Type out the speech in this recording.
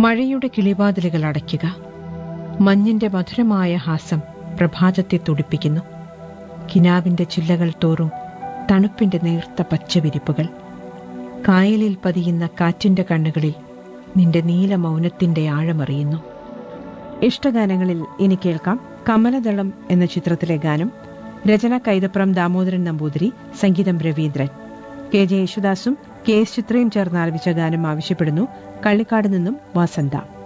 മഴയുടെ കിളിവാതിലുകൾ അടയ്ക്കുക മഞ്ഞിന്റെ മധുരമായ ഹാസം പ്രഭാതത്തെ തുടിപ്പിക്കുന്നു കിനാവിന്റെ ചില്ലകൾ തോറും തണുപ്പിന്റെ നേർത്ത പച്ചവിരിപ്പുകൾ കായലിൽ പതിയുന്ന കാറ്റിന്റെ കണ്ണുകളിൽ നിന്റെ നീല മൗനത്തിന്റെ ആഴമറിയുന്നു ഇഷ്ടഗാനങ്ങളിൽ ഇനി കേൾക്കാം കമലദളം എന്ന ചിത്രത്തിലെ ഗാനം രചന കൈതപ്രം ദാമോദരൻ നമ്പൂതിരി സംഗീതം രവീന്ദ്രൻ കെ ജെ യേശുദാസും കെ എസ് ചിത്രയും ചേർന്ന് ആലപിച്ച ഗാനം ആവശ്യപ്പെടുന്നു കള്ളിക്കാട് നിന്നും വസന്ത